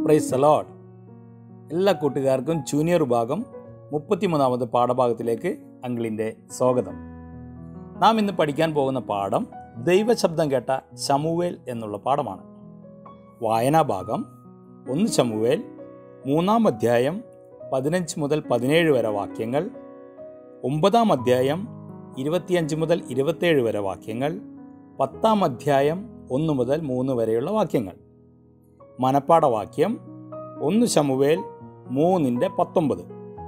price സലോഡ് എല്ലാ കൂട്ടുകാർക്കും junior വിഭാഗം മുപ്പത്തിമൂന്നാമത് പാഠഭാഗത്തിലേക്ക് അങ്കിളിൻ്റെ സ്വാഗതം നാം ഇന്ന് പഠിക്കാൻ പോകുന്ന പാഠം ദൈവശബ്ദം കേട്ട ശമുവേൽ എന്നുള്ള പാഠമാണ് വായനാ ഭാഗം ഒന്ന് ശമുവേൽ മൂന്നാം അധ്യായം പതിനഞ്ച് മുതൽ പതിനേഴ് വരെ വാക്യങ്ങൾ ഒമ്പതാം അധ്യായം ഇരുപത്തിയഞ്ച് മുതൽ ഇരുപത്തേഴ് വരെ വാക്യങ്ങൾ പത്താം അധ്യായം ഒന്ന് മുതൽ മൂന്ന് വരെയുള്ള വാക്യങ്ങൾ മനപ്പാഠവാക്യം ഒന്ന് ശമുവേൽ മൂന്നിൻ്റെ പത്തൊമ്പത്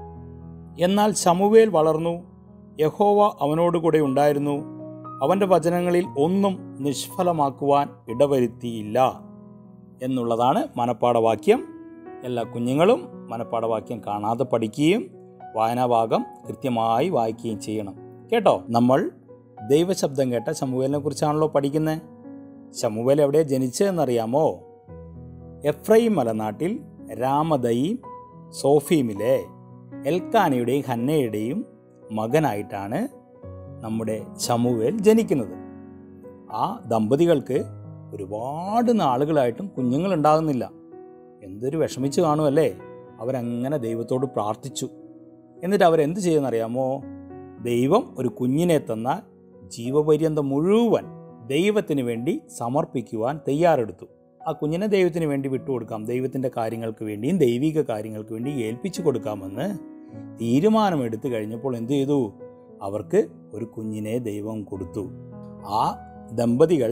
എന്നാൽ ശമുവേൽ വളർന്നു യഹോവ അവനോടുകൂടെ ഉണ്ടായിരുന്നു അവൻ്റെ വചനങ്ങളിൽ ഒന്നും നിഷ്ഫലമാക്കുവാൻ ഇടവരുത്തിയില്ല എന്നുള്ളതാണ് മനപ്പാഠവാക്യം എല്ലാ കുഞ്ഞുങ്ങളും മനപ്പാഠവാക്യം കാണാതെ പഠിക്കുകയും വായനാഭാഗം കൃത്യമായി വായിക്കുകയും ചെയ്യണം കേട്ടോ നമ്മൾ ദൈവശബ്ദം കേട്ട ശമുവേലിനെ കുറിച്ചാണല്ലോ പഠിക്കുന്നത് ശമുവേൽ എവിടെ ജനിച്ചതെന്നറിയാമോ എഫ്രൈം മലനാട്ടിൽ രാമദയും സോഫീമിലെ എൽക്കാനയുടെയും ഹന്നയുടെയും മകനായിട്ടാണ് നമ്മുടെ ശമുവേൽ ജനിക്കുന്നത് ആ ദമ്പതികൾക്ക് ഒരുപാട് നാളുകളായിട്ടും കുഞ്ഞുങ്ങൾ ഉണ്ടാകുന്നില്ല എന്തൊരു വിഷമിച്ച് കാണുമല്ലേ അവരങ്ങനെ ദൈവത്തോട് പ്രാർത്ഥിച്ചു എന്നിട്ട് അവരെന്ത് ചെയ്യുന്നറിയാമോ ദൈവം ഒരു കുഞ്ഞിനെ തന്നാൽ ജീവപര്യന്തം മുഴുവൻ ദൈവത്തിന് വേണ്ടി സമർപ്പിക്കുവാൻ തയ്യാറെടുത്തു ആ കുഞ്ഞിനെ ദൈവത്തിന് വേണ്ടി വിട്ടുകൊടുക്കാം ദൈവത്തിൻ്റെ കാര്യങ്ങൾക്ക് വേണ്ടിയും ദൈവിക കാര്യങ്ങൾക്ക് വേണ്ടി ഏൽപ്പിച്ചു കൊടുക്കാമെന്ന് തീരുമാനമെടുത്തു കഴിഞ്ഞപ്പോൾ എന്തു ചെയ്തു അവർക്ക് ഒരു കുഞ്ഞിനെ ദൈവം കൊടുത്തു ആ ദമ്പതികൾ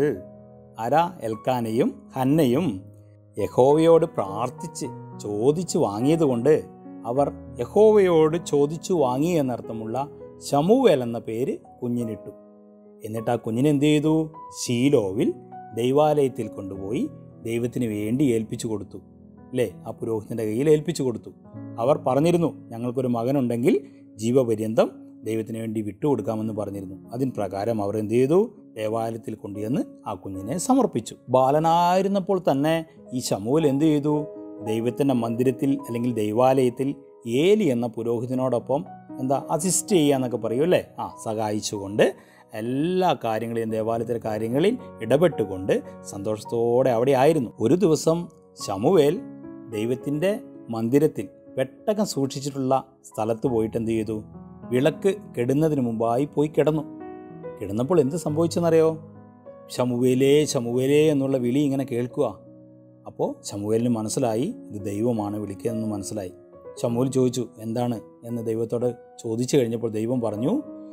അര എൽക്കാനയും ഹന്നയും യഹോവയോട് പ്രാർത്ഥിച്ച് ചോദിച്ചു വാങ്ങിയതുകൊണ്ട് അവർ യഹോവയോട് ചോദിച്ചു വാങ്ങി എന്നർത്ഥമുള്ള ശമുവേൽ എന്ന പേര് കുഞ്ഞിനിട്ടു എന്നിട്ട് ആ കുഞ്ഞിനെ എന്ത് ചെയ്തു ശീലോവിൽ ദൈവാലയത്തിൽ കൊണ്ടുപോയി ദൈവത്തിന് വേണ്ടി ഏൽപ്പിച്ചു കൊടുത്തു അല്ലേ ആ പുരോഹിതൻ്റെ കയ്യിൽ ഏൽപ്പിച്ചു കൊടുത്തു അവർ പറഞ്ഞിരുന്നു ഞങ്ങൾക്കൊരു മകനുണ്ടെങ്കിൽ ജീവപര്യന്തം ദൈവത്തിന് വേണ്ടി വിട്ടുകൊടുക്കാമെന്ന് പറഞ്ഞിരുന്നു അതിന് പ്രകാരം അവർ എന്ത് ചെയ്തു ദേവാലയത്തിൽ കൊണ്ടുചെന്ന് ആ കുഞ്ഞിനെ സമർപ്പിച്ചു ബാലനായിരുന്നപ്പോൾ തന്നെ ഈ ശമൂൽ എന്ത് ചെയ്തു ദൈവത്തിൻ്റെ മന്ദിരത്തിൽ അല്ലെങ്കിൽ ദൈവാലയത്തിൽ ഏലി എന്ന പുരോഹിതനോടൊപ്പം എന്താ അസിസ്റ്റ് ചെയ്യുക എന്നൊക്കെ പറയും അല്ലേ ആ സഹായിച്ചുകൊണ്ട് എല്ലാ കാര്യങ്ങളിലും ദേവാലയത്തിലെ കാര്യങ്ങളിൽ ഇടപെട്ടുകൊണ്ട് സന്തോഷത്തോടെ അവിടെ ആയിരുന്നു ഒരു ദിവസം ശമുവേൽ ദൈവത്തിൻ്റെ മന്ദിരത്തിൽ പെട്ടകം സൂക്ഷിച്ചിട്ടുള്ള സ്ഥലത്ത് പോയിട്ട് എന്ത് ചെയ്തു വിളക്ക് കെടുന്നതിന് മുമ്പായി പോയി കിടന്നു കിടന്നപ്പോൾ എന്ത് സംഭവിച്ചെന്നറിയോ ശമുവേലേ ശമുവേലേ എന്നുള്ള വിളി ഇങ്ങനെ കേൾക്കുക അപ്പോൾ ശമുവേലിന് മനസ്സിലായി ഇത് ദൈവമാണ് വിളിക്കുന്നതെന്ന് മനസ്സിലായി ശമുവേൽ ചോദിച്ചു എന്താണ് എന്ന് ദൈവത്തോട് ചോദിച്ചു കഴിഞ്ഞപ്പോൾ ദൈവം പറഞ്ഞു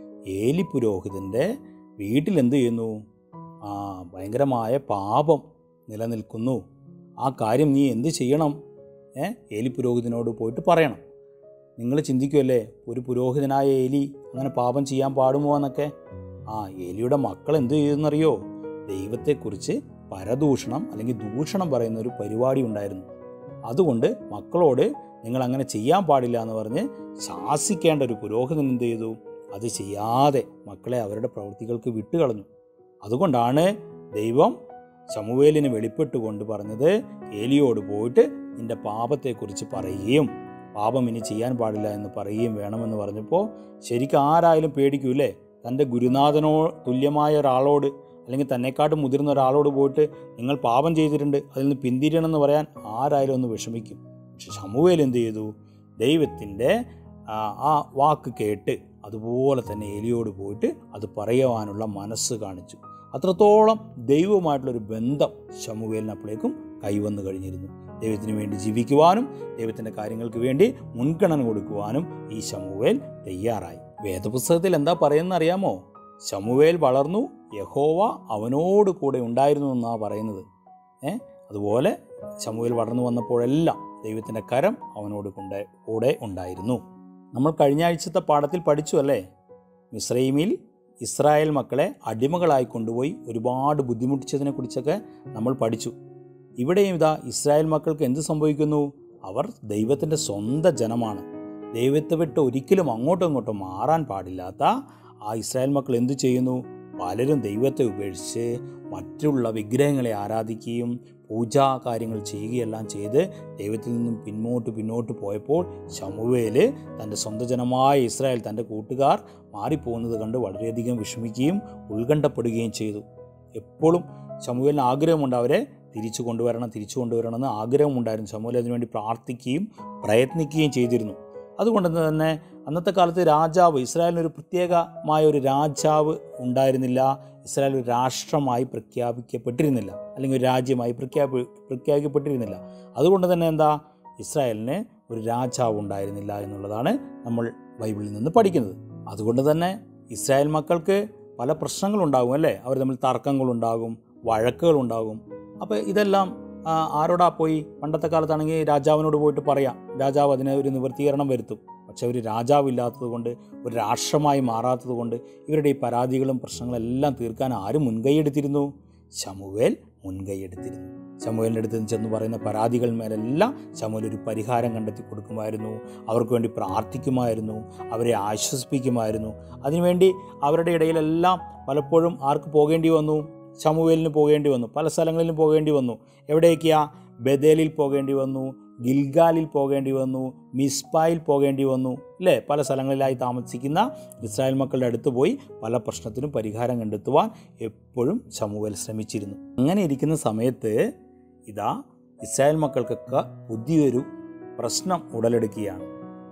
ഏലി പുരോഹിതൻ്റെ വീട്ടിൽ എന്ത് ചെയ്യുന്നു ആ ഭയങ്കരമായ പാപം നിലനിൽക്കുന്നു ആ കാര്യം നീ എന്ത് ചെയ്യണം ഏ ഏലി പുരോഹിതനോട് പോയിട്ട് പറയണം നിങ്ങൾ ചിന്തിക്കുമല്ലേ ഒരു പുരോഹിതനായ ഏലി അങ്ങനെ പാപം ചെയ്യാൻ പാടുമോ എന്നൊക്കെ ആ ഏലിയുടെ മക്കൾ എന്ത് ചെയ്യുമെന്നറിയോ ദൈവത്തെക്കുറിച്ച് പരദൂഷണം അല്ലെങ്കിൽ ദൂഷണം പറയുന്ന ഒരു പരിപാടി ഉണ്ടായിരുന്നു അതുകൊണ്ട് മക്കളോട് നിങ്ങൾ അങ്ങനെ ചെയ്യാൻ പാടില്ല എന്ന് പറഞ്ഞ് ശാസിക്കേണ്ട ഒരു പുരോഹിതൻ എന്ത് ചെയ്തു അത് ചെയ്യാതെ മക്കളെ അവരുടെ പ്രവൃത്തികൾക്ക് വിട്ടുകളഞ്ഞു അതുകൊണ്ടാണ് ദൈവം ശമുവേലിന് വെളിപ്പെട്ടുകൊണ്ട് പറഞ്ഞത് ഏലിയോട് പോയിട്ട് നിന്റെ പാപത്തെക്കുറിച്ച് പറയുകയും പാപം ഇനി ചെയ്യാൻ പാടില്ല എന്ന് പറയുകയും വേണമെന്ന് പറഞ്ഞപ്പോൾ ശരിക്കും ആരായാലും പേടിക്കൂലേ തൻ്റെ ഗുരുനാഥനോ തുല്യമായ ഒരാളോട് അല്ലെങ്കിൽ തന്നെക്കാട്ടും മുതിർന്ന ഒരാളോട് പോയിട്ട് നിങ്ങൾ പാപം ചെയ്തിട്ടുണ്ട് അതിൽ നിന്ന് പിന്തിരിയണമെന്ന് പറയാൻ ആരായാലും ഒന്ന് വിഷമിക്കും പക്ഷെ ശമുവേൽ എന്ത് ചെയ്തു ദൈവത്തിൻ്റെ ആ വാക്ക് കേട്ട് അതുപോലെ തന്നെ എലിയോട് പോയിട്ട് അത് പറയുവാനുള്ള മനസ്സ് കാണിച്ചു അത്രത്തോളം ദൈവവുമായിട്ടുള്ളൊരു ബന്ധം ശമുവേലിനപ്പോഴേക്കും കൈവന്നു കഴിഞ്ഞിരുന്നു ദൈവത്തിന് വേണ്ടി ജീവിക്കുവാനും ദൈവത്തിൻ്റെ കാര്യങ്ങൾക്ക് വേണ്ടി മുൻഗണന കൊടുക്കുവാനും ഈ ശമുവേൽ തയ്യാറായി വേദപുസ്തകത്തിൽ എന്താ പറയുന്നത് അറിയാമോ ശമുവേൽ വളർന്നു യഹോവ അവനോട് കൂടെ ഉണ്ടായിരുന്നു എന്നാണ് പറയുന്നത് ഏ അതുപോലെ ശമുവേൽ വളർന്നു വന്നപ്പോഴെല്ലാം ദൈവത്തിൻ്റെ കരം അവനോട് കൊണ്ട് കൂടെ ഉണ്ടായിരുന്നു നമ്മൾ കഴിഞ്ഞ ആഴ്ചത്തെ പാഠത്തിൽ പഠിച്ചു അല്ലേ മിസ്രൈമിൽ ഇസ്രായേൽ മക്കളെ അടിമകളായി കൊണ്ടുപോയി ഒരുപാട് ബുദ്ധിമുട്ടിച്ചതിനെക്കുറിച്ചൊക്കെ നമ്മൾ പഠിച്ചു ഇവിടെയും ഇതാ ഇസ്രായേൽ മക്കൾക്ക് എന്ത് സംഭവിക്കുന്നു അവർ ദൈവത്തിൻ്റെ സ്വന്തം ജനമാണ് ദൈവത്തെ വിട്ട് ഒരിക്കലും അങ്ങോട്ടും ഇങ്ങോട്ടും മാറാൻ പാടില്ലാത്ത ആ ഇസ്രായേൽ മക്കൾ എന്തു ചെയ്യുന്നു പലരും ദൈവത്തെ ഉപേക്ഷിച്ച് മറ്റുള്ള വിഗ്രഹങ്ങളെ ആരാധിക്കുകയും പൂജാ കാര്യങ്ങൾ ചെയ്യുകയെല്ലാം ചെയ്ത് ദൈവത്തിൽ നിന്നും പിന്നോട്ട് പിന്നോട്ട് പോയപ്പോൾ ശമുവേല് തൻ്റെ സ്വന്തം ജനമായ ഇസ്രായേൽ തൻ്റെ കൂട്ടുകാർ മാറിപ്പോകുന്നത് കണ്ട് വളരെയധികം വിഷമിക്കുകയും ഉത്കണ്ഠപ്പെടുകയും ചെയ്തു എപ്പോഴും ശമുവേലിന് ആഗ്രഹമുണ്ട് അവരെ തിരിച്ചു കൊണ്ടുവരണം തിരിച്ചു കൊണ്ടുവരണം എന്ന് ആഗ്രഹമുണ്ടായിരുന്നു ശമുവേൽ അതിനുവേണ്ടി പ്രാർത്ഥിക്കുകയും പ്രയത്നിക്കുകയും ചെയ്തിരുന്നു അതുകൊണ്ട് തന്നെ അന്നത്തെ കാലത്ത് രാജാവ് ഇസ്രായേലിനൊരു പ്രത്യേകമായ ഒരു രാജാവ് ഉണ്ടായിരുന്നില്ല ഇസ്രായേൽ ഒരു രാഷ്ട്രമായി പ്രഖ്യാപിക്കപ്പെട്ടിരുന്നില്ല അല്ലെങ്കിൽ ഒരു രാജ്യമായി പ്രഖ്യാപി പ്രഖ്യാപിക്കപ്പെട്ടിരുന്നില്ല അതുകൊണ്ട് തന്നെ എന്താ ഇസ്രായേലിന് ഒരു രാജാവ് ഉണ്ടായിരുന്നില്ല എന്നുള്ളതാണ് നമ്മൾ ബൈബിളിൽ നിന്ന് പഠിക്കുന്നത് അതുകൊണ്ട് തന്നെ ഇസ്രായേൽ മക്കൾക്ക് പല പ്രശ്നങ്ങളുണ്ടാകും അല്ലേ അവർ തമ്മിൽ തർക്കങ്ങളുണ്ടാകും വഴക്കുകളുണ്ടാകും അപ്പോൾ ഇതെല്ലാം ആ, ആരോടാ പോയി പണ്ടത്തെ കാലത്താണെങ്കിൽ രാജാവിനോട് പോയിട്ട് പറയാം രാജാവ് അതിന് ഒരു നിവൃത്തീകരണം വരുത്തും പക്ഷെ ഒരു രാജാവില്ലാത്തത് കൊണ്ട് ഒരു രാഷ്ട്രമായി മാറാത്തത് കൊണ്ട് ഇവരുടെ ഈ പരാതികളും പ്രശ്നങ്ങളെല്ലാം തീർക്കാൻ ആര് മുൻകൈയെടുത്തിരുന്നു ശമുവേൽ മുൻകൈയെടുത്തിരുന്നു ശമുവേലിൻ്റെ അടുത്ത് ചെന്ന് പറയുന്ന പരാതികൾ മേലെല്ലാം ശമുവേൽ ഒരു പരിഹാരം കണ്ടെത്തി കൊടുക്കുമായിരുന്നു അവർക്ക് വേണ്ടി പ്രാർത്ഥിക്കുമായിരുന്നു അവരെ ആശ്വസിപ്പിക്കുമായിരുന്നു അതിനുവേണ്ടി അവരുടെ ഇടയിലെല്ലാം പലപ്പോഴും ആർക്ക് പോകേണ്ടി വന്നു ശമുവേലിന് പോകേണ്ടി വന്നു പല സ്ഥലങ്ങളിലും പോകേണ്ടി വന്നു എവിടേക്കാ ബദേലിൽ പോകേണ്ടി വന്നു ഗിൽഗാലിൽ പോകേണ്ടി വന്നു മിസ്പായിൽ പോകേണ്ടി വന്നു അല്ലേ പല സ്ഥലങ്ങളിലായി താമസിക്കുന്ന ഇസ്രായേൽ മക്കളുടെ അടുത്ത് പോയി പല പ്രശ്നത്തിനും പരിഹാരം കണ്ടെത്തുവാൻ എപ്പോഴും ശമുവേൽ ശ്രമിച്ചിരുന്നു അങ്ങനെ ഇരിക്കുന്ന സമയത്ത് ഇതാ ഇസ്രായേൽ മക്കൾക്കൊക്കെ പുതിയൊരു പ്രശ്നം ഉടലെടുക്കുകയാണ്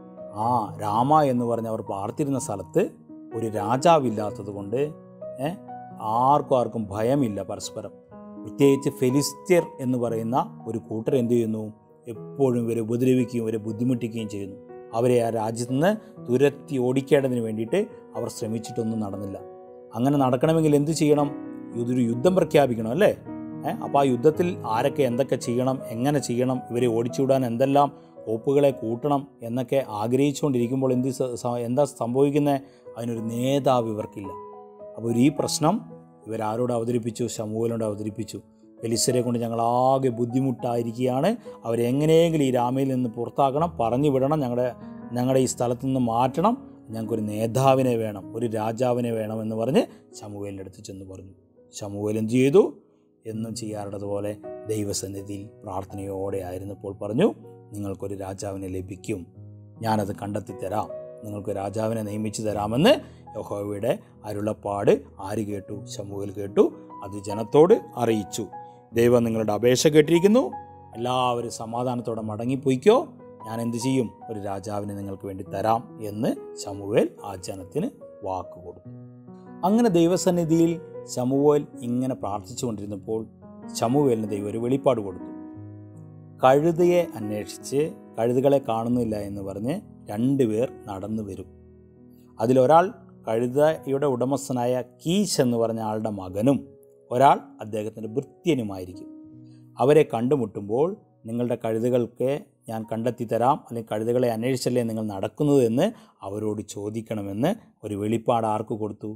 ആ രാമ എന്ന് പറഞ്ഞ് അവർ പാർത്തിരുന്ന സ്ഥലത്ത് ഒരു രാജാവില്ലാത്തത് കൊണ്ട് ഏ, ആർക്കും ആർക്കും ഭയമില്ല പരസ്പരം പ്രത്യേകിച്ച് ഫെലിസ്ത്യർ എന്ന് പറയുന്ന ഒരു കൂട്ടർ എന്ത് ചെയ്യുന്നു എപ്പോഴും ഇവരെ ഉപദ്രവിക്കുകയും ഇവരെ ബുദ്ധിമുട്ടിക്കുകയും ചെയ്യുന്നു അവരെ ആ രാജ്യത്ത് നിന്ന് തുരത്തി ഓടിക്കേണ്ടതിന് വേണ്ടിയിട്ട് അവർ ശ്രമിച്ചിട്ടൊന്നും നടന്നില്ല അങ്ങനെ നടക്കണമെങ്കിൽ എന്ത് ചെയ്യണം ഇതൊരു യുദ്ധം പ്രഖ്യാപിക്കണം അല്ലേ ഏഹ് അപ്പോൾ ആ യുദ്ധത്തിൽ ആരൊക്കെ എന്തൊക്കെ ചെയ്യണം എങ്ങനെ ചെയ്യണം ഇവരെ ഓടിച്ചുവിടാൻ എന്തെല്ലാം കോപ്പുകളെ കൂട്ടണം എന്നൊക്കെ ആഗ്രഹിച്ചുകൊണ്ടിരിക്കുമ്പോൾ എന്ത് സ- സ- എന്താ സംഭവിക്കുന്നത് അതിനൊരു നേതാവ് ഇവർക്കില്ല അപ്പോൾ ഈ പ്രശ്നം ഇവരാരോട് അവതരിപ്പിച്ചു ശമൂഹലോട് അവതരിപ്പിച്ചു ഫെലിസ്തരെ കൊണ്ട് ഞങ്ങൾ ആകെ ബുദ്ധിമുട്ടായിരിക്കുകയാണ് അവരെ എങ്ങനെയെങ്കിലും ഈ രാമയിൽ നിന്ന് പുറത്താക്കണം പറഞ്ഞു വിടണം ഞങ്ങളുടെ ഞങ്ങളുടെ ഈ സ്ഥലത്ത് നിന്ന് മാറ്റണം ഞങ്ങൾക്കൊരു നേതാവിനെ വേണം ഒരു രാജാവിനെ വേണം എന്ന് പറഞ്ഞ് ശമുവേലിൻ്റെ അടുത്ത് ചെന്ന് പറഞ്ഞു ശമുവേൽ എന്ത് ചെയ്തു എന്നും ചെയ്യാറുള്ളതുപോലെ ദൈവസന്നിധിയിൽ പ്രാർത്ഥനയോടെ ആയിരുന്നപ്പോൾ പറഞ്ഞു നിങ്ങൾക്കൊരു രാജാവിനെ ലഭിക്കും ഞാനത് കണ്ടെത്തി തരാം നിങ്ങൾക്ക് രാജാവിനെ നിയമിച്ചു തരാമെന്ന് യഹോവയുടെ അരുളപ്പാട് ആര് കേട്ടു ശമുവേൽ കേട്ടു അത് ജനത്തോട് അറിയിച്ചു ദൈവം നിങ്ങളുടെ അപേക്ഷ കേട്ടിരിക്കുന്നു എല്ലാവരും സമാധാനത്തോടെ മടങ്ങിപ്പോയിക്കോ ഞാൻ എന്ത് ചെയ്യും ഒരു രാജാവിനെ നിങ്ങൾക്ക് വേണ്ടി തരാം എന്ന് ശമുവേൽ ആ ജനത്തിന് വാക്ക് കൊടുത്തു അങ്ങനെ ദൈവസന്നിധിയിൽ ശമുവേൽ ഇങ്ങനെ പ്രാർത്ഥിച്ചുകൊണ്ടിരുന്നപ്പോൾ ശമുവേലിന് ദൈവം ഒരു വെളിപ്പാട് കൊടുത്തു കഴുതയെ അന്വേഷിച്ച് കഴുതുകളെ കാണുന്നില്ല എന്ന് പറഞ്ഞ് രണ്ടുപേർ നടന്നു വരും അതിലൊരാൾ കഴുതയുടെ ഉടമസ്ഥനായ കീശ് എന്ന് പറഞ്ഞ ആളുടെ മകനും ഒരാൾ അദ്ദേഹത്തിൻ്റെ ഭൃത്യനുമായിരിക്കും അവരെ കണ്ടുമുട്ടുമ്പോൾ നിങ്ങളുടെ കഴുതകൾക്ക് ഞാൻ കണ്ടെത്തി തരാം അല്ലെങ്കിൽ കഴുതകളെ അന്വേഷിച്ചല്ലേ നിങ്ങൾ നടക്കുന്നത് എന്ന് അവരോട് ചോദിക്കണമെന്ന് ഒരു വെളിപ്പാട് ആർക്ക് കൊടുത്തു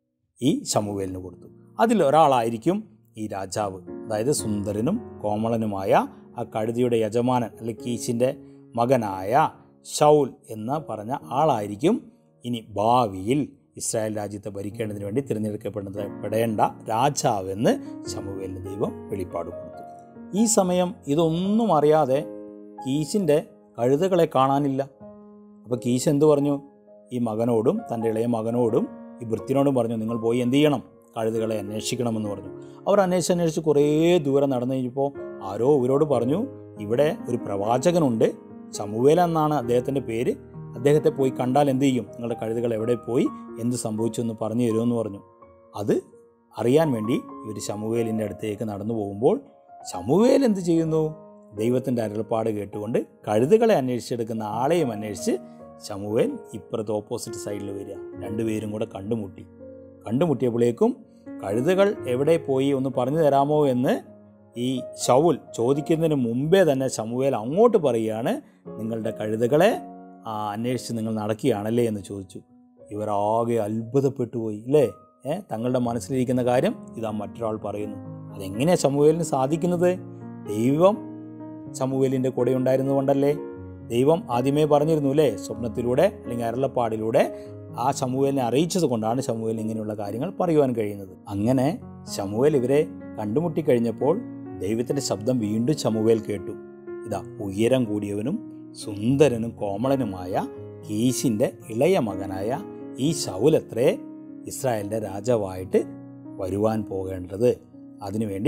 ഈ ശമുവേലിന് കൊടുത്തു അതിലൊരാളായിരിക്കും ഈ രാജാവ് അതായത് സുന്ദരനും കോമളനുമായ ആ കഴുതിയുടെ യജമാനൻ അല്ലെങ്കിൽ കീശിൻ്റെ മകനായ ഷൗൽ എന്ന് പറഞ്ഞ ആളായിരിക്കും ഇനി ഭാവിയിൽ ഇസ്രായേൽ രാജ്യത്തെ ഭരിക്കേണ്ടതിന് വേണ്ടി തിരഞ്ഞെടുക്കപ്പെടുന്നത് പെടേണ്ട രാജാവെന്ന് ശമുവേലിന് ദൈവം വെളിപ്പാട് കൊടുത്തു ഈ സമയം ഇതൊന്നും അറിയാതെ കീശിൻ്റെ കഴുതകളെ കാണാനില്ല അപ്പോൾ കീശ് എന്തു പറഞ്ഞു ഈ മകനോടും തൻ്റെ ഇളയ മകനോടും ഈ വൃത്തിനോടും പറഞ്ഞു നിങ്ങൾ പോയി എന്ത് ചെയ്യണം കഴുതുകളെ അന്വേഷിക്കണമെന്ന് പറഞ്ഞു അവർ അന്വേഷിച്ച് അന്വേഷിച്ച് കുറേ ദൂരം നടന്നു കഴിഞ്ഞപ്പോൾ ആരോ ഇവരോട് പറഞ്ഞു ഇവിടെ ഒരു പ്രവാചകനുണ്ട് ചമുവേല എന്നാണ് അദ്ദേഹത്തിൻ്റെ പേര് അദ്ദേഹത്തെ പോയി കണ്ടാൽ എന്ത് ചെയ്യും നിങ്ങളുടെ കഴുതുകൾ എവിടെ പോയി എന്ത് സംഭവിച്ചു എന്ന് പറഞ്ഞു തരുമെന്ന് പറഞ്ഞു അത് അറിയാൻ വേണ്ടി ഇവർ ശമുവേലിൻ്റെ അടുത്തേക്ക് നടന്നു പോകുമ്പോൾ ശമുവേൽ എന്ത് ചെയ്യുന്നു ദൈവത്തിൻ്റെ അരുളപ്പാട് കേട്ടുകൊണ്ട് കഴുതുകളെ അന്വേഷിച്ചെടുക്കുന്ന ആളെയും അന്വേഷിച്ച് ശമുവേൽ ഇപ്പുറത്ത് ഓപ്പോസിറ്റ് സൈഡിൽ വരിക രണ്ടുപേരും കൂടെ കണ്ടുമുട്ടി കണ്ടുമുട്ടിയപ്പോഴേക്കും കഴുതകൾ എവിടെ പോയി ഒന്ന് പറഞ്ഞു തരാമോ എന്ന് ഈ ഷൗൽ ചോദിക്കുന്നതിന് മുമ്പേ തന്നെ ശമുവേൽ അങ്ങോട്ട് പറയുകയാണ് നിങ്ങളുടെ കഴുതകളെ ആ, അന്വേഷിച്ച് നിങ്ങൾ നടക്കുകയാണല്ലേ എന്ന് ചോദിച്ചു ഇവർ ആകെ അത്ഭുതപ്പെട്ടു പോയി ഇല്ലേ ഏ തങ്ങളുടെ മനസ്സിലിരിക്കുന്ന കാര്യം ഇതാ മറ്റൊരാൾ പറയുന്നു അതെങ്ങനെയാണ് ശമുവേലിന് സാധിക്കുന്നത് ദൈവം ശമുവേലിൻ്റെ കൂടെ ഉണ്ടായിരുന്നതുകൊണ്ടല്ലേ ദൈവം ആദ്യമേ പറഞ്ഞിരുന്നു അല്ലേ സ്വപ്നത്തിലൂടെ അല്ലെങ്കിൽ അരുളപ്പാടിലൂടെ ആ ശമുവേലിനെ അറിയിച്ചത് കൊണ്ടാണ് ശമുവേൽ ഇങ്ങനെയുള്ള കാര്യങ്ങൾ പറയുവാൻ കഴിയുന്നത് അങ്ങനെ ശമുവേൽ ഇവരെ കണ്ടുമുട്ടി കഴിഞ്ഞപ്പോൾ ദൈവത്തിൻ്റെ ശബ്ദം വീണ്ടും ശമുവേൽ കേട്ടു ഇതാ ഉയരം കൂടിയവനും സുന്ദരനും കോമളനുമായ കീശിൻ്റെ ഇളയ മകനായ ഈ ശൗലത്രേ ഇസ്രായേലിൻ്റെ രാജാവായിട്ട് വരുവാൻ പോകേണ്ടത് അതിനുവേണ്ടി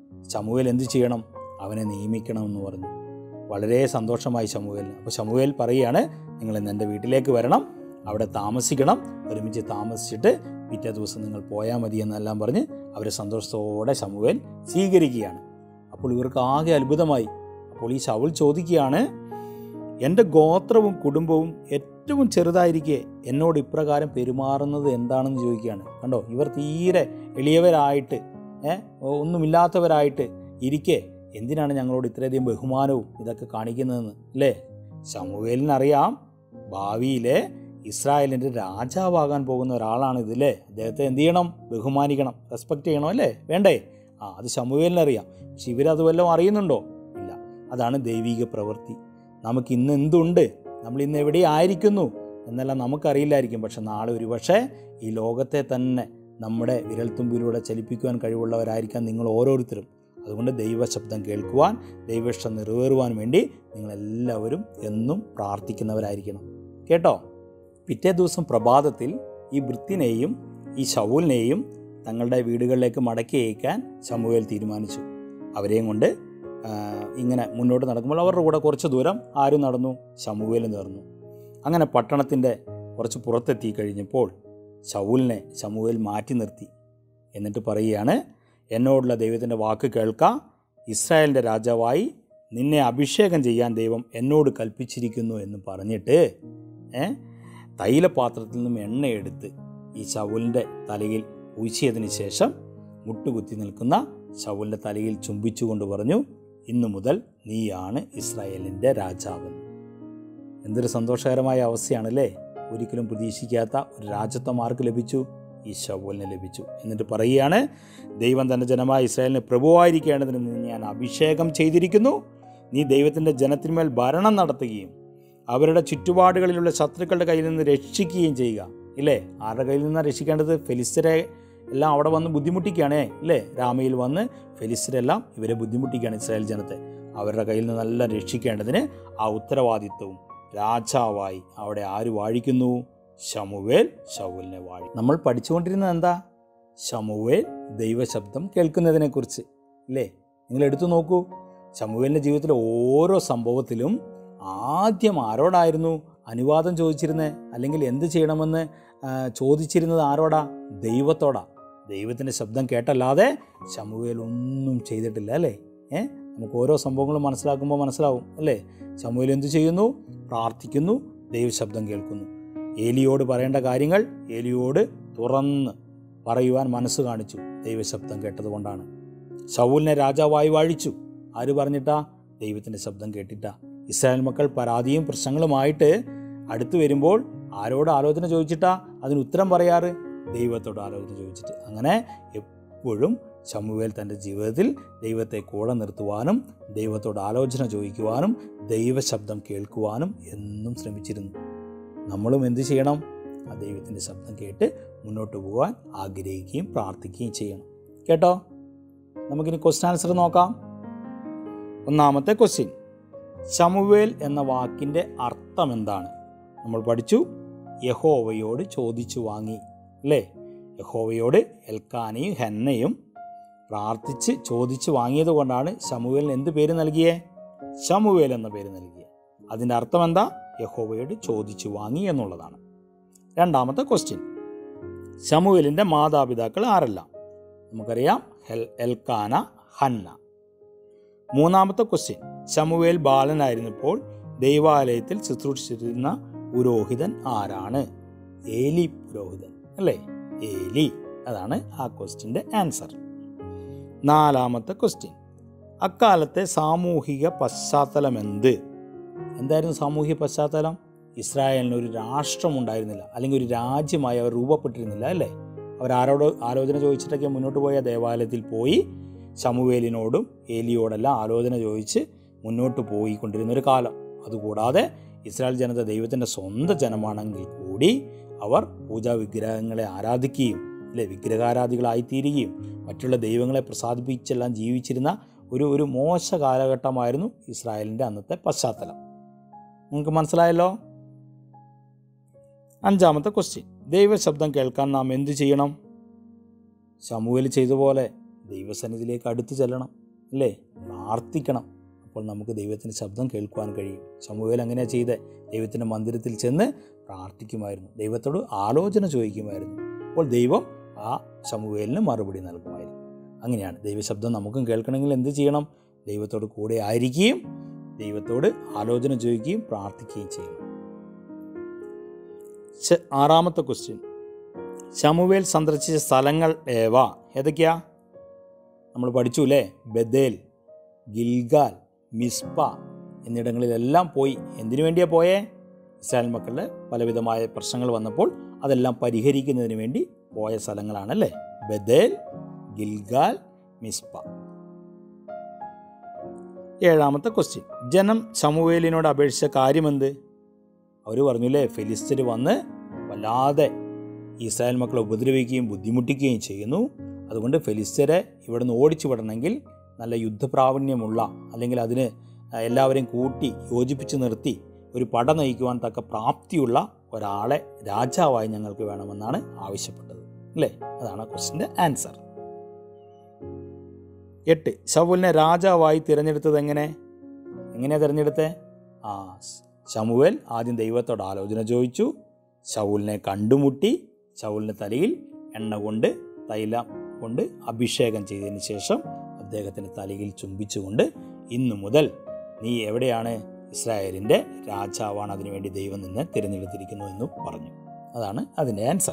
ശമുവേൽ എന്ത് ചെയ്യണം അവനെ നിയമിക്കണം എന്ന് പറഞ്ഞു വളരെ സന്തോഷമായി ശമുവേലിന് അപ്പോൾ ശമുവേൽ പറയുകയാണ് നിങ്ങൾ ഇന്ന് എൻ്റെ വീട്ടിലേക്ക് വരണം അവിടെ താമസിക്കണം ഒരുമിച്ച് താമസിച്ചിട്ട് പിറ്റേ ദിവസം നിങ്ങൾ പോയാൽ മതി എന്നെല്ലാം പറഞ്ഞ് അവരെ സന്തോഷത്തോടെ ശമുവേൽ സ്വീകരിക്കുകയാണ് അപ്പോൾ ഇവർക്ക് ആകെ അത്ഭുതമായി അപ്പോൾ ഈ ശൗൽ ചോദിക്കുകയാണ് എൻ്റെ ഗോത്രവും കുടുംബവും ഏറ്റവും ചെറുതായിരിക്കെ എന്നോട് ഇപ്രകാരം പെരുമാറുന്നത് എന്താണെന്ന് ചോദിക്കുകയാണ് കണ്ടോ ഇവർ തീരെ എളിയവരായിട്ട് ഏ ഒന്നുമില്ലാത്തവരായിട്ട് ഇരിക്കെ എന്തിനാണ് ഞങ്ങളോട് ഇത്രയധികം ബഹുമാനവും ഇതൊക്കെ കാണിക്കുന്നതെന്ന് അല്ലേ ശമുവേലിനറിയാം ഭാവിയിലെ ഇസ്രായേലിൻ്റെ രാജാവാകാൻ പോകുന്ന ഒരാളാണ് ഇതില്ലേ അദ്ദേഹത്തെ എന്ത് ചെയ്യണം ബഹുമാനിക്കണം റെസ്പെക്റ്റ് ചെയ്യണം അല്ലേ വേണ്ടേ ആ അത് ശമുവേലിനറിയാം പക്ഷെ ഇവരത് വല്ലതും അറിയുന്നുണ്ടോ ഇല്ല അതാണ് ദൈവിക പ്രവൃത്തി നമുക്ക് ഇന്ന് എന്തുണ്ട് നമ്മൾ ഇന്ന് എവിടെ ആയിരിക്കുന്നു എന്നെല്ലാം നമുക്കറിയില്ലായിരിക്കും പക്ഷെ നാളെ ഒരു പക്ഷേ ഈ ലോകത്തെ തന്നെ നമ്മുടെ വിരൽത്തുമ്പിലൂടെ ചലിപ്പിക്കുവാൻ കഴിവുള്ളവരായിരിക്കാം നിങ്ങൾ ഓരോരുത്തരും അതുകൊണ്ട് ദൈവശബ്ദം കേൾക്കുവാൻ ദൈവഇഷ്ടം നിറവേറുവാൻ വേണ്ടി നിങ്ങളെല്ലാവരും എന്നും പ്രാർത്ഥിക്കുന്നവരായിരിക്കണം കേട്ടോ പിറ്റേ ദിവസം പ്രഭാതത്തിൽ ഈ വൃത്തിനെയും ഈ ശൗലിനെയും തങ്ങളുടെ വീടുകളിലേക്ക് മടക്കി അയക്കാൻ ശമുവേൽ തീരുമാനിച്ചു അവരെയും കൊണ്ട് ആ, ഇങ്ങനെ മുന്നോട്ട് നടക്കുമ്പോൾ അവരുടെ കൂടെ കുറച്ച് ദൂരം ആരും നടന്നു ശമുവേൽ നടന്നു അങ്ങനെ പട്ടണത്തിൻ്റെ കുറച്ച് പുറത്തെത്തി കഴിഞ്ഞപ്പോൾ ശൗലിനെ ശമുവേൽ മാറ്റി നിർത്തി എന്നിട്ട് പറയുകയാണ് എന്നോടുള്ള ദൈവത്തിൻ്റെ വാക്ക് കേൾക്കാം ഇസ്രായേലിൻ്റെ രാജാവായി നിന്നെ അഭിഷേകം ചെയ്യാൻ ദൈവം എന്നോട് കൽപ്പിച്ചിരിക്കുന്നു എന്ന് പറഞ്ഞിട്ട് ഏ, തൈലപാത്രത്തിൽ നിന്നും എണ്ണയെടുത്ത് ഈ ശൗലിൻ്റെ തലയിൽ പൂശിയതിന് ശേഷം മുട്ടുകുത്തി നിൽക്കുന്ന ശൗലിൻ്റെ തലയിൽ ചുംബിച്ചുകൊണ്ട് പറഞ്ഞു ഇന്നു മുതൽ നീയാണ് ഇസ്രായേലിൻ്റെ രാജാവ് എന്തൊരു സന്തോഷകരമായ അവസ്ഥയാണല്ലേ ഒരിക്കലും പ്രതീക്ഷിക്കാത്ത ഒരു രാജ്യത്വം ആർക്ക് ലഭിച്ചു ഈ ശൗലിന് ലഭിച്ചു എന്നിട്ട് പറയുകയാണ് ദൈവം തൻ്റെ ജനമായ ഇസ്രായേലിന് പ്രഭുവായിരിക്കേണ്ടതിന് നിന്നെ ഞാൻ അഭിഷേകം ചെയ്തിരിക്കുന്നു നീ ദൈവത്തിൻ്റെ ജനത്തിന്മേൽ ഭരണം നടത്തുകയും അവരുടെ ചുറ്റുപാടുകളിലുള്ള ശത്രുക്കളുടെ കയ്യിൽ നിന്ന് രക്ഷിക്കുകയും ചെയ്യുക ഇല്ലേ ആരുടെ കയ്യിൽ നിന്നാണ് രക്ഷിക്കേണ്ടത് ഫെലിസ്തരെ എല്ലാം അവിടെ വന്ന് ബുദ്ധിമുട്ടിക്കുകയാണേ ഇല്ലേ രാമയിൽ വന്ന് ഫെലിസ്തരെല്ലാം ഇവരെ ബുദ്ധിമുട്ടിക്കുകയാണ് ഇസ്രായേൽ ജനത്തെ അവരുടെ കയ്യിൽ നിന്നെല്ലാം രക്ഷിക്കേണ്ടതിന് ആ ഉത്തരവാദിത്വവും രാജാവായി അവിടെ ആര് വാഴിക്കുന്നു ശമുവേൽ ശൗലിനെ വാഴി നമ്മൾ പഠിച്ചുകൊണ്ടിരുന്നത് എന്താ ശമുവേൽ ദൈവശബ്ദം കേൾക്കുന്നതിനെക്കുറിച്ച് ഇല്ലേ നിങ്ങൾ എടുത്തു നോക്കൂ ശമുവേലിൻ്റെ ജീവിതത്തിലെ ഓരോ സംഭവത്തിലും ആദ്യം ആരോടായിരുന്നു അനുവാദം ചോദിച്ചിരുന്നത് അല്ലെങ്കിൽ എന്ത് ചെയ്യണമെന്ന് ആ, ചോദിച്ചിരുന്നത് ആരോടാ ദൈവത്തോടാ ദൈവത്തിൻ്റെ ശബ്ദം കേട്ടല്ലാതെ ശമുവേൽ ഒന്നും ചെയ്തിട്ടില്ല അല്ലേ ഏ നമുക്ക് ഓരോ സംഭവങ്ങളും മനസ്സിലാക്കുമ്പോൾ മനസ്സിലാവും അല്ലേ ശമുവേൽ എന്ത് ചെയ്യുന്നു പ്രാർത്ഥിക്കുന്നു ദൈവശബ്ദം കേൾക്കുന്നു ഏലിയോട് പറയേണ്ട കാര്യങ്ങൾ ഏലിയോട് തുറന്ന് പറയുവാൻ മനസ്സ് കാണിച്ചു ദൈവശബ്ദം കേട്ടതുകൊണ്ടാണ് ശൗലിനെ രാജാവായി വാഴിച്ചു ആര് പറഞ്ഞിട്ടാ ദൈവത്തിൻ്റെ ശബ്ദം കേട്ടിട്ടാ ഇസ്രായേൽ മക്കൾ പരാതിയും പ്രശ്നങ്ങളുമായിട്ട് അടുത്ത് വരുമ്പോൾ ആരോട് ആലോചന ചോദിച്ചിട്ടാ അതിന് ഉത്തരം പറയാറ് ദൈവത്തോട് ആലോചന ചോദിച്ചിട്ട് അങ്ങനെ എപ്പോഴും ശമുവേൽ തൻ്റെ ജീവിതത്തിൽ ദൈവത്തെ കൂടെ നിർത്തുവാനും ദൈവത്തോട് ആലോചന ചോദിക്കുവാനും ദൈവശബ്ദം കേൾക്കുവാനും എന്നും ശ്രമിച്ചിരുന്നു നമ്മളും എന്ത് ചെയ്യണം ആ ദൈവത്തിൻ്റെ ശബ്ദം കേട്ട് മുന്നോട്ട് പോകാൻ ആഗ്രഹിക്കുകയും പ്രാർത്ഥിക്കുകയും ചെയ്യണം കേട്ടോ നമുക്കിനി ക്വസ്റ്റ്യൻ ആൻസർ നോക്കാം ഒന്നാമത്തെ ക്വസ്റ്റ്യൻ ശമുവേൽ എന്ന വാക്കിൻ്റെ അർത്ഥം എന്താണ് നമ്മൾ പഠിച്ചു യഹോവയോട് ചോദിച്ചു വാങ്ങി അല്ലേ യഹോവയോട് എൽക്കാനയും ഹെന്നയും പ്രാർത്ഥിച്ച് ചോദിച്ച് വാങ്ങിയത് കൊണ്ടാണ് ശമുവേലിന് എന്ത് പേര് നൽകിയേ ശമുവേൽ എന്ന പേര് നൽകിയത് അതിൻ്റെ അർത്ഥം എന്താ യഹോവയോട് ചോദിച്ചു വാങ്ങി എന്നുള്ളതാണ് രണ്ടാമത്തെ ക്വസ്റ്റ്യൻ ശമുവേലിൻ്റെ മാതാപിതാക്കൾ ആരെല്ലാം നമുക്കറിയാം ഹെൽ എൽക്കാന ഹന്ന മൂന്നാമത്തെ ക്വസ്റ്റ്യൻ ശമുവേൽ ബാലനായിരുന്നപ്പോൾ ദൈവാലയത്തിൽ ശുശ്രൂഷിച്ചിരുന്ന പുരോഹിതൻ ആരാണ് ഏലി പുരോഹിതൻ അല്ലേ ഏലി അതാണ് ആ ക്വസ്റ്റ്യൻ്റെ ആൻസർ നാലാമത്തെ ക്വസ്റ്റ്യൻ അക്കാലത്തെ സാമൂഹിക പശ്ചാത്തലം എന്ത് എന്തായിരുന്നു സാമൂഹിക പശ്ചാത്തലം ഇസ്രായേലിന് ഒരു രാഷ്ട്രം ഉണ്ടായിരുന്നില്ല അല്ലെങ്കിൽ ഒരു രാജ്യമായി അവർ രൂപപ്പെട്ടിരുന്നില്ല അല്ലേ അവരാരോട് ആലോചന ചോദിച്ചിട്ടൊക്കെ മുന്നോട്ട് പോയ ദേവാലയത്തിൽ പോയി ശമുവേലിനോടും ഏലിയോടെല്ലാം ആലോചന ചോദിച്ച് മുന്നോട്ട് പോയിക്കൊണ്ടിരുന്ന ഒരു കാലം അതുകൂടാതെ ഇസ്രായേൽ ജനത ദൈവത്തിൻ്റെ സ്വന്തം ജനമാണെങ്കിൽ കൂടി അവർ പൂജാ വിഗ്രഹങ്ങളെ ആരാധിക്കുകയും അല്ലെ വിഗ്രഹാരാധികളായിത്തീരുകയും മറ്റുള്ള ദൈവങ്ങളെ പ്രസാദിപ്പിച്ചെല്ലാം ജീവിച്ചിരുന്ന ഒരു ഒരു മോശ കാലഘട്ടമായിരുന്നു ഇസ്രായേലിൻ്റെ അന്നത്തെ പശ്ചാത്തലം നിങ്ങൾക്ക് മനസ്സിലായല്ലോ അഞ്ചാമത്തെ ക്വസ്റ്റ്യൻ ദൈവശബ്ദം കേൾക്കാൻ നാം എന്ത് ചെയ്യണം ശമുവേൽ ചെയ്ത പോലെ ദൈവസന്നിധിയിലേക്ക് അടുത്ത് ചെല്ലണം അല്ലേ പ്രാർത്ഥിക്കണം അപ്പോൾ നമുക്ക് ദൈവത്തിൻ്റെ ശബ്ദം കേൾക്കുവാൻ കഴിയും ശമുവേൽ അങ്ങനെയാണ് ചെയ്ത് ദൈവത്തിൻ്റെ മന്ദിരത്തിൽ ചെന്ന് പ്രാർത്ഥിക്കുമായിരുന്നു ദൈവത്തോട് ആലോചന ചോദിക്കുമായിരുന്നു അപ്പോൾ ദൈവം ആ ശമുവേലിന് മറുപടി നൽകുമായിരുന്നു അങ്ങനെയാണ് ദൈവശബ്ദം നമുക്കും കേൾക്കണമെങ്കിൽ എന്ത് ചെയ്യണം ദൈവത്തോട് കൂടെ ആയിരിക്കുകയും ദൈവത്തോട് ആലോചന ചോദിക്കുകയും പ്രാർത്ഥിക്കുകയും ചെയ്യണം ശ- ആറാമത്തെ ക്വസ്റ്റ്യൻ ശമുവേൽ സന്ദർശിച്ച സ്ഥലങ്ങൾ ഏവ ഏതൊക്കെയാ നമ്മൾ പഠിച്ചു അല്ലേ ബദേൽ ഗിൽഗാൽ മിസ്പ എന്നിടങ്ങളിലെല്ലാം പോയി എന്തിനു വേണ്ടിയാണ് പോയേ ഇസ്രായേൽ മക്കളുടെ പലവിധമായ പ്രശ്നങ്ങൾ വന്നപ്പോൾ അതെല്ലാം പരിഹരിക്കുന്നതിന് വേണ്ടി പോയ സ്ഥലങ്ങളാണല്ലേ ബദേൽ ഗിൽഗാൽ മിസ്പ ഏഴാമത്തെ ക്വസ്റ്റ്യൻ ജനം ശമുവേലിനോട് അപേക്ഷിച്ച കാര്യമെന്ത് അവർ പറഞ്ഞില്ലേ ഫെലിസ്തർ വന്ന് വല്ലാതെ ഇസ്രായേൽ മക്കളെ ഉപദ്രവിക്കുകയും ബുദ്ധിമുട്ടിക്കുകയും ചെയ്യുന്നു അതുകൊണ്ട് ഫെലിസ്തരെ ഇവിടെ നിന്ന് ഓടിച്ചു വിടണമെങ്കിൽ നല്ല യുദ്ധപ്രാവീണ്യമുള്ള അല്ലെങ്കിൽ അതിന് എല്ലാവരെയും കൂട്ടി യോജിപ്പിച്ച് നിർത്തി ഒരു പട നയിക്കുവാൻ തക്ക പ്രാപ്തിയുള്ള ഒരാളെ രാജാവായി ഞങ്ങൾക്ക് വേണമെന്നാണ് ആവശ്യപ്പെട്ടത് അല്ലേ അതാണ് ക്വസ്റ്റിൻ്റെ ആൻസർ എട്ട് ശമുവിനെ രാജാവായി തിരഞ്ഞെടുത്തത് എങ്ങനെ എങ്ങനെയാണ് തിരഞ്ഞെടുത്തത് ആ ശമുവേൽ ആദ്യം ദൈവത്തോട് ആലോചന ചോദിച്ചു ശൗലിനെ കണ്ടുമുട്ടി ശൗലിൻ്റെ തലയിൽ എണ്ണ കൊണ്ട് തൈലം കൊണ്ട് അഭിഷേകം ചെയ്തതിന് ശേഷം അദ്ദേഹത്തിൻ്റെ തലയിൽ ചുംബിച്ചുകൊണ്ട് ഇന്നു മുതൽ നീ എവിടെയാണ് ഇസ്രായേലിൻ്റെ രാജാവാണ് അതിനുവേണ്ടി ദൈവം നിന്നെ തിരഞ്ഞെടുത്തിരിക്കുന്നു എന്ന് പറഞ്ഞു അതാണ് അതിൻ്റെ ആൻസർ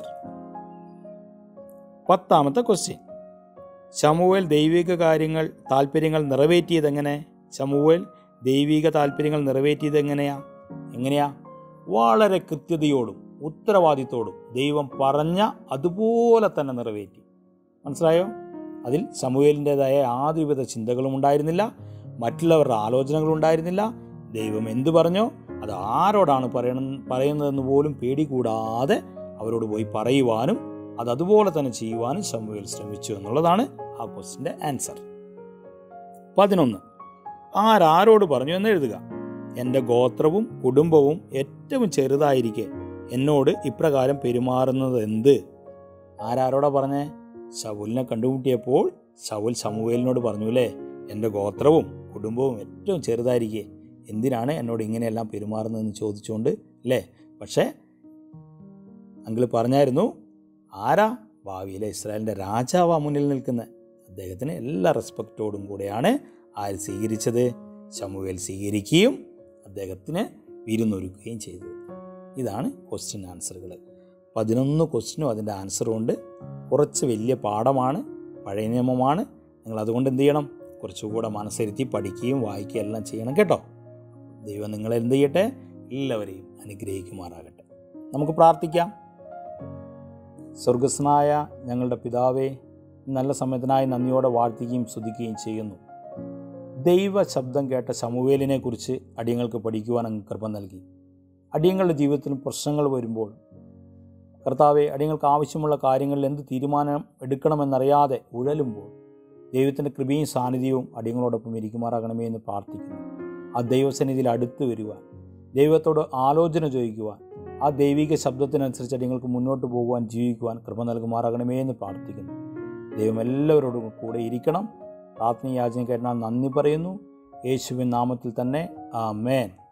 പത്താമത്തെ ക്വസ്റ്റ്യൻ ശമുവേൽ ദൈവിക കാര്യങ്ങൾ താല്പര്യങ്ങൾ നിറവേറ്റിയത് എങ്ങനെ ശമുവേൽ ദൈവിക താല്പര്യങ്ങൾ നിറവേറ്റിയത് എങ്ങനെയാ എങ്ങനെയാ വളരെ കൃത്യതയോടും ഉത്തരവാദിത്തോടും ദൈവം പറഞ്ഞ അതുപോലെ തന്നെ നിറവേറ്റി മനസ്സിലായോ അതിൽ ശമുവേലിൻ്റെതായ യാതൊരുവിധ ചിന്തകളും ഉണ്ടായിരുന്നില്ല മറ്റുള്ളവരുടെ ആലോചനകളും ഉണ്ടായിരുന്നില്ല ദൈവം എന്തു പറഞ്ഞോ അത് ആരോടാണ് പറയണം പറയുന്നതെന്ന് പോലും പേടി കൂടാതെ അവരോട് പോയി പറയുവാനും അത് അതുപോലെ തന്നെ ചെയ്യുവാനും ശമുവേൽ ശ്രമിച്ചു എന്നുള്ളതാണ് ആ ക്വസ്റ്റിൻ്റെ ആൻസർ പതിനൊന്ന് ആരാരോട് പറഞ്ഞു എന്ന് എഴുതുക എൻ്റെ ഗോത്രവും കുടുംബവും ഏറ്റവും ചെറുതായിരിക്കെ എന്നോട് ഇപ്രകാരം പെരുമാറുന്നത് എന്ത് ആരാരോടാ പറഞ്ഞേ ശവുലിനെ കണ്ടുമുട്ടിയപ്പോൾ ശവുൽ ശമുവേലിനോട് പറഞ്ഞു അല്ലേ എൻ്റെ ഗോത്രവും കുടുംബവും ഏറ്റവും ചെറുതായിരിക്കെ എന്തിനാണ് എന്നോട് ഇങ്ങനെയെല്ലാം പെരുമാറുന്നതെന്ന് ചോദിച്ചുകൊണ്ട് അല്ലേ പക്ഷേ അങ്കിൾ പറഞ്ഞായിരുന്നു ആരാ ഭാവിയിലെ ഇസ്രായേലിൻ്റെ രാജാവാ മുന്നിൽ നിൽക്കുന്നത് അദ്ദേഹത്തിന് എല്ലാ റെസ്പെക്റ്റോടും കൂടെയാണ് ആര് സ്വീകരിച്ചത് ശമുവേൽ സ്വീകരിക്കുകയും അദ്ദേഹത്തിന് വിരുന്നൊരുക്കുകയും ചെയ്തത് ഇതാണ് ക്വസ്റ്റ്യൻ ആൻസറുകൾ പതിനൊന്ന് ക്വസ്റ്റ്യനും അതിൻ്റെ ആൻസറും ഉണ്ട് കുറച്ച് വലിയ പാഠമാണ് പഴയ നിയമമാണ് നിങ്ങൾ അതുകൊണ്ട് എന്ത് ചെയ്യണം കുറച്ചുകൂടെ മനസ്സിരുത്തി പഠിക്കുകയും വായിക്കുകയും എല്ലാം ചെയ്യണം കേട്ടോ ദൈവം നിങ്ങളെ എന്ത് ചെയ്യട്ടെ എല്ലാവരെയും അനുഗ്രഹിക്കുമാറാകട്ടെ നമുക്ക് പ്രാർത്ഥിക്കാം സ്വർഗസ്നായ ഞങ്ങളുടെ പിതാവേ നല്ല സമയത്തിനായി നന്ദിയോടെ വാഴ്ത്തുകയും സ്തുതിക്കുകയും ചെയ്യുന്നു ദൈവ ശബ്ദം കേട്ട ശമുവേലിനെ കുറിച്ച് അടിയങ്ങൾക്ക് പഠിക്കുവാൻ അങ്ങ് കൃപ നൽകി അടിയങ്ങളുടെ ജീവിതത്തിൽ പ്രശ്നങ്ങൾ വരുമ്പോൾ കർത്താവെ അടിയങ്ങൾക്ക് ആവശ്യമുള്ള കാര്യങ്ങളിൽ എന്ത് തീരുമാനം എടുക്കണമെന്നറിയാതെ ഉഴലുമ്പോൾ ദൈവത്തിൻ്റെ കൃപയും സാന്നിധ്യവും അടിയങ്ങളോടൊപ്പം ഇരിക്കുമാറാകണമേ എന്ന് പ്രാർത്ഥിക്കുന്നു ആ ദൈവസന്നിധിയിൽ അടുത്ത് വരുവാൻ ദൈവത്തോട് ആലോചന ചോദിക്കുവാൻ ആ ദൈവിക ശബ്ദത്തിനനുസരിച്ച് അടിയങ്ങൾക്ക് മുന്നോട്ട് പോകുവാൻ ജീവിക്കുവാൻ കൃപ നൽകുമാറാകണമേ എന്ന് പ്രാർത്ഥിക്കുന്നു ദൈവം എല്ലാവരോടും കൂടെ ഇരിക്കണം പ്രാർത്ഥന യാചന കേട്ടാൽ നന്ദി പറയുന്നു യേശുവിൻ നാമത്തിൽ തന്നെ ആ മേൻ